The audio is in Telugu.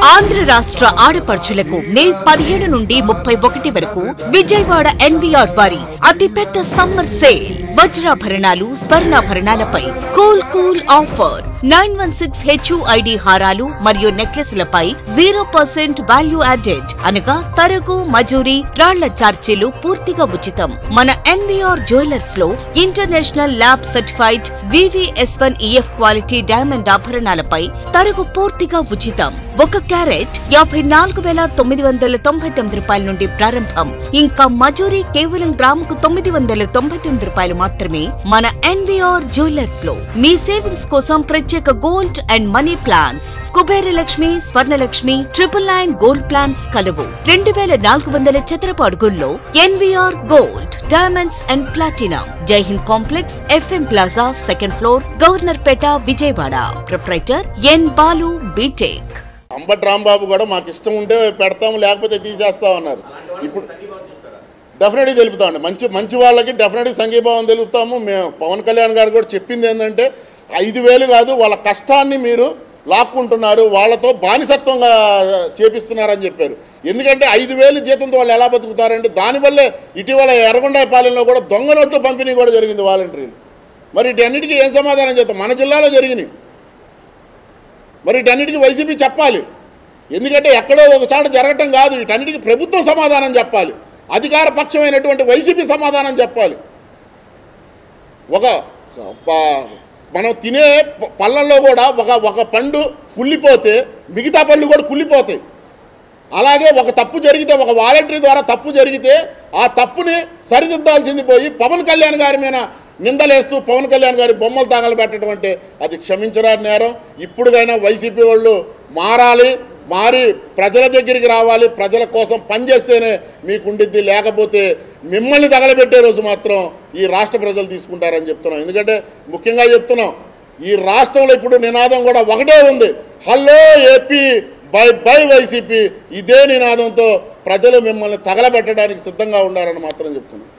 ఆంధ్ర రాష్ట్ర ఆడపడుచులకు మే పదిహేడు నుండి ముప్పై ఒకటి వరకు విజయవాడ ఎన్వీఆర్ వారి అతిపెద్ద సమ్మర్ సేల్ వజ్రాభరణాలు స్వర్ణాభరణాలపై cool cool offer nine one six HUID హారాలు మరియు నెక్లెస్లపై జీరో పర్సెంట్ వాల్యూ యాడెడ్ అనగా తరగు మజూరి రాళ్ల చార్జీలు పూర్తిగా ఉచితం మన ఎన్వీఆర్ జ్యువెలర్స్ లో international lab certified VVS one EF quality diamond ఆభరణాలపై తరుగు పూర్తిగా ఉచితం ఒక క్యారెట్ యాభై నాలుగు వేల తొమ్మిది వందల తొంభై తొమ్మిది రూపాయల నుండి ప్రారంభం ఇంకా మజూరీ కేవలం గ్రాముకు తొమ్మిది వందల తొంభై తొమ్మిది రూపాయలు మాత్రమే మన ఎన్వీఆర్ జ్యువెలర్స్ లో మీ సేవింగ్స్ కోసం ప్రత్యేక gold and money plans Kubera Lakshmi Swarnalakshmi triple nine gold plans కలవు రెండు వేల నాలుగు వందల చదరపు అడుగుల్లో NVR gold diamonds and platinum Jaihind complex FM plaza second floor Governorpet Vijayawada proprietor N Balu B Tech Ambati Rambabu కూడా మాకు ఇష్టం ఉంటే పెడతాం లేకపోతే తీసేస్తాం అన్నారు ఇప్పుడు డెఫినెట్గా తెలుపుతామండి మంచి మంచి వాళ్ళకి డెఫినెట్గా సంఘీభావం తెలుపుతాము మేము పవన్ కళ్యాణ్ గారు కూడా చెప్పింది ఏంటంటే ఐదు వేలు కాదు వాళ్ళ కష్టాన్ని మీరు లాక్కుంటున్నారు వాళ్ళతో బానిసత్వంగా చేపిస్తున్నారని చెప్పారు ఎందుకంటే ఐదు వేలు జీతంతో వాళ్ళు ఎలా బతుకుతారంటే దానివల్లే ఇటీవల ఎర్రగొండాయపాలెంలో కూడా దొంగ నోట్ల పంపిణీ కూడా జరిగింది వాలంటీర్లు మరి వీటన్నిటికీ ఏం సమాధానం చెప్తాం మన జిల్లాలో జరిగినాయి మరి వీటన్నిటికీ వైసీపీ చెప్పాలి ఎందుకంటే ఎక్కడో ఒక చాట జరగటం కాదు వీటన్నిటికీ ప్రభుత్వం సమాధానం చెప్పాలి అధికార పక్షమైనటువంటి వైసీపీ సమాధానం చెప్పాలి ఒక ప- మనం తినే ప- పళ్ళల్లో కూడా ఒక ఒక పండు కుళ్ళిపోతే మిగతా పళ్ళు కూడా కుళ్ళిపోతాయి అలాగే ఒక తప్పు జరిగితే ఒక వాలంటరీ ద్వారా తప్పు జరిగితే ఆ తప్పుని సరిదిద్దాల్సింది పోయి పవన్ కళ్యాణ్ గారి మీద నిందలేస్తూ పవన్ కళ్యాణ్ గారి బొమ్మలు తగలబెట్టడం అంటే అది క్షమించరాని నేరం ఇప్పుడుగైనా వైసీపీ వాళ్ళు మారాలి మారి ప్రజల దగ్గరికి రావాలి ప్రజల కోసం పనిచేస్తేనే మీకుండిద్ది లేకపోతే మిమ్మల్ని తగలబెట్టే రోజు మాత్రం ఈ రాష్ట్ర ప్రజలు తీసుకుంటారని చెప్తున్నాం ఎందుకంటే ముఖ్యంగా చెప్తున్నాం ఈ రాష్ట్రంలో ఇప్పుడు నినాదం కూడా ఒకటే ఉంది hello AP bye bye YCP ఇదే నినాదంతో ప్రజలు మిమ్మల్ని తగలబెట్టడానికి సిద్ధంగా ఉండారని మాత్రం చెప్తున్నాం